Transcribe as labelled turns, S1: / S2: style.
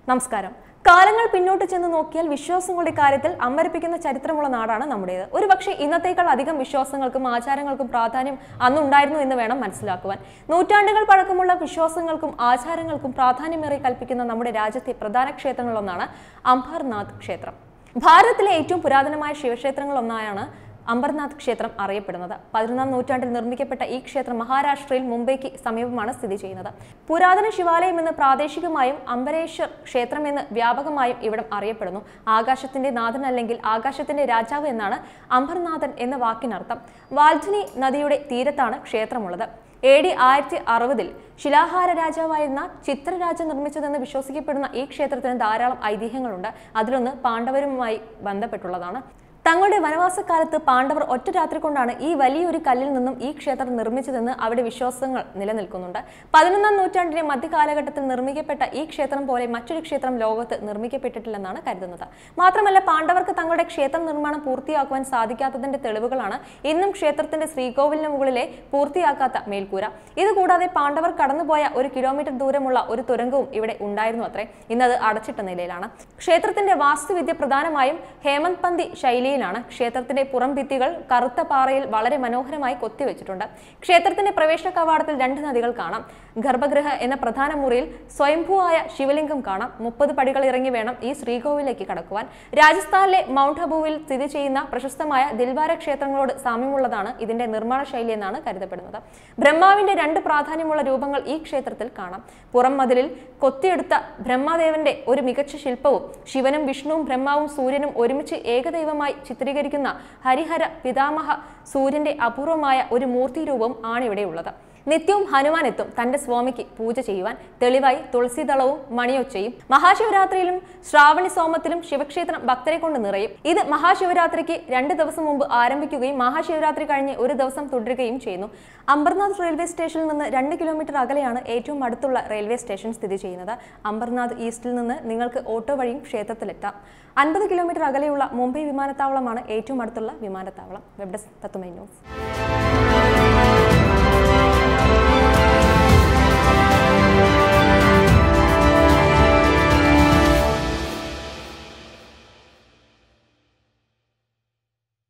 S1: നമസ്കാരം കാലങ്ങൾ പിന്നോട്ട് ചെന്ന് നോക്കിയാൽ വിശ്വാസങ്ങളുടെ കാര്യത്തിൽ അമ്പരപ്പിക്കുന്ന ചരിത്രമുള്ള നാടാണ് നമ്മുടേത് ഒരു പക്ഷേ ഇന്നത്തേക്കാൾ അധികം വിശ്വാസങ്ങൾക്കും ആചാരങ്ങൾക്കും പ്രാധാന്യം അന്നുണ്ടായിരുന്നു എന്ന് വേണം മനസ്സിലാക്കുവാൻ നൂറ്റാണ്ടുകൾ പഴക്കമുള്ള വിശ്വാസങ്ങൾക്കും ആചാരങ്ങൾക്കും പ്രാധാന്യമേറെ കൽപ്പിക്കുന്ന നമ്മുടെ രാജ്യത്തെ പ്രധാന ക്ഷേത്രങ്ങളിലൊന്നാണ് അംബർനാഥ് ക്ഷേത്രം ഭാരതത്തിലെ ഏറ്റവും പുരാതനമായ ശിവക്ഷേത്രങ്ങളൊന്നായാണ് അംബർനാഥ് ക്ഷേത്രം അറിയപ്പെടുന്നത് പതിനൊന്നാം നൂറ്റാണ്ടിൽ നിർമ്മിക്കപ്പെട്ട ഈ ക്ഷേത്രം മഹാരാഷ്ട്രയിൽ മുംബൈക്ക് സമീപമാണ് സ്ഥിതി ചെയ്യുന്നത് പുരാതന ശിവാലയം എന്ന് പ്രാദേശികമായും അംബരേശ്വർ ക്ഷേത്രം എന്ന് വ്യാപകമായും ഇവിടം അറിയപ്പെടുന്നു ആകാശത്തിന്റെ നാഥൻ അല്ലെങ്കിൽ ആകാശത്തിന്റെ രാജാവ് എന്നാണ് അംബർനാഥൻ എന്ന വാക്കിനർത്ഥം വാൽധുനി നദിയുടെ തീരത്താണ് ക്ഷേത്രമുള്ളത് എ ഡി ആയിരത്തി അറുപതിൽ ശിലാഹാര രാജാവായിരുന്ന ചിത്രരാജ നിർമ്മിച്ചതെന്ന് വിശ്വസിക്കപ്പെടുന്ന ഈ ക്ഷേത്രത്തിന് ധാരാളം ഐതിഹ്യങ്ങളുണ്ട് അതിലൊന്ന് പാണ്ഡവരുമായി ബന്ധപ്പെട്ടുള്ളതാണ് തങ്ങളുടെ വനവാസക്കാലത്ത് പാണ്ഡവർ ഒറ്റ രാത്രി കൊണ്ടാണ് ഈ വലിയൊരു കല്ലിൽ നിന്നും ഈ ക്ഷേത്രം നിർമ്മിച്ചതെന്ന് അവിടെ വിശ്വാസങ്ങൾ നിലനിൽക്കുന്നുണ്ട് പതിനൊന്നാം നൂറ്റാണ്ടിന്റെ മധ്യകാലഘട്ടത്തിൽ നിർമ്മിക്കപ്പെട്ട ഈ ക്ഷേത്രം പോലെ മറ്റൊരു ക്ഷേത്രം ലോകത്ത് നിർമ്മിക്കപ്പെട്ടിട്ടില്ലെന്നാണ് കരുതുന്നത് മാത്രമല്ല പാണ്ഡവർക്ക് തങ്ങളുടെ ക്ഷേത്ര നിർമ്മാണം പൂർത്തിയാക്കുവാൻ സാധിക്കാത്തതിന്റെ തെളിവുകളാണ് ഇന്നും ക്ഷേത്രത്തിന്റെ ശ്രീകോവിലിന് മുകളിലെ പൂർത്തിയാക്കാത്ത മേൽക്കൂര ഇതുകൂടാതെ പാണ്ഡവർ കടന്നുപോയ ഒരു കിലോമീറ്റർ ദൂരമുള്ള ഒരു തുരങ്കവും ഇവിടെ ഉണ്ടായിരുന്നു അത്രേ ഇന്നത് അടച്ചിട്ട നിലയിലാണ് ക്ഷേത്രത്തിന്റെ വാസ്തുവിദ്യ പ്രധാനമായും ഹേമന്ത് പന്തി ശൈലിയിലാണ് ക്ഷേത്രത്തിന്റെ പുറം ഭിത്തികൾ കറുത്ത പാറയിൽ വളരെ മനോഹരമായി കൊത്തിവെച്ചിട്ടുണ്ട് ക്ഷേത്രത്തിന്റെ പ്രവേശന കവാടത്തിൽ രണ്ട് നദികൾ കാണാം ഗർഭഗൃഹ എന്ന പ്രധാന മുറിയിൽ സ്വയംഭൂവായ ശിവലിംഗം കാണാം മുപ്പത് പടികൾ ഇറങ്ങി വേണം ഈ ശ്രീകോവിലേക്ക് കടക്കുവാൻ രാജസ്ഥാനിലെ മൗണ്ട് അബുവിൽ സ്ഥിതി ചെയ്യുന്ന പ്രശസ്തമായ ദിൽവാര ക്ഷേത്രങ്ങളോട് സാമ്യമുള്ളതാണ് ഇതിന്റെ നിർമ്മാണ ശൈലി എന്നാണ് കരുതപ്പെടുന്നത് ബ്രഹ്മാവിന്റെ രണ്ട് പ്രാധാന്യമുള്ള രൂപങ്ങൾ ഈ ക്ഷേത്രത്തിൽ കാണാം പുറം മതിലിൽ കൊത്തിയെടുത്ത ബ്രഹ്മദേവന്റെ ഒരു മികച്ച ശില്പവും ശിവനും വിഷ്ണുവും ബ്രഹ്മാവും സൂര്യനും ഒരുമിച്ച് ഏകദൈവമായി ചിത്രീകരിക്കുന്ന ഹരിഹര പിതാമഹ സൂര്യന്റെ അപൂർവമായ ഒരു മൂർത്തി രൂപവും ആണ് ഇവിടെയുള്ളത് നിത്യവും ഹനുമാൻ എത്തും തന്റെ സ്വാമിക്ക് പൂജ ചെയ്യുവാൻ തെളിവായി തുളസിദളവും മണിയൊച്ചയും മഹാശിവരാത്രിയിലും ശ്രാവണി സോമത്തിലും ശിവക്ഷേത്രം ഭക്തരെ കൊണ്ട് നിറയും ഇത് മഹാശിവരാത്രിക്ക് രണ്ട് ദിവസം മുമ്പ് ആരംഭിക്കുകയും മഹാശിവരാത്രി കഴിഞ്ഞ് ഒരു ദിവസം തുടരുകയും ചെയ്യുന്നു അംബർനാഥ് റെയിൽവേ സ്റ്റേഷനിൽ നിന്ന് രണ്ട് കിലോമീറ്റർ അകലെയാണ് ഏറ്റവും അടുത്തുള്ള റെയിൽവേ സ്റ്റേഷൻ സ്ഥിതി ചെയ്യുന്നത് അംബർനാഥ് ഈസ്റ്റിൽ നിന്ന് നിങ്ങൾക്ക് ഓട്ടോ വഴിയും ക്ഷേത്രത്തിലെത്താം അൻപത് കിലോമീറ്റർ അകലെയുള്ള മുംബൈ വിമാനത്താവളമാണ് ഏറ്റവും അടുത്തുള്ള വിമാനത്താവളം വെബ് ഡെസ്ക് തത്തുമൈ ന്യൂസ്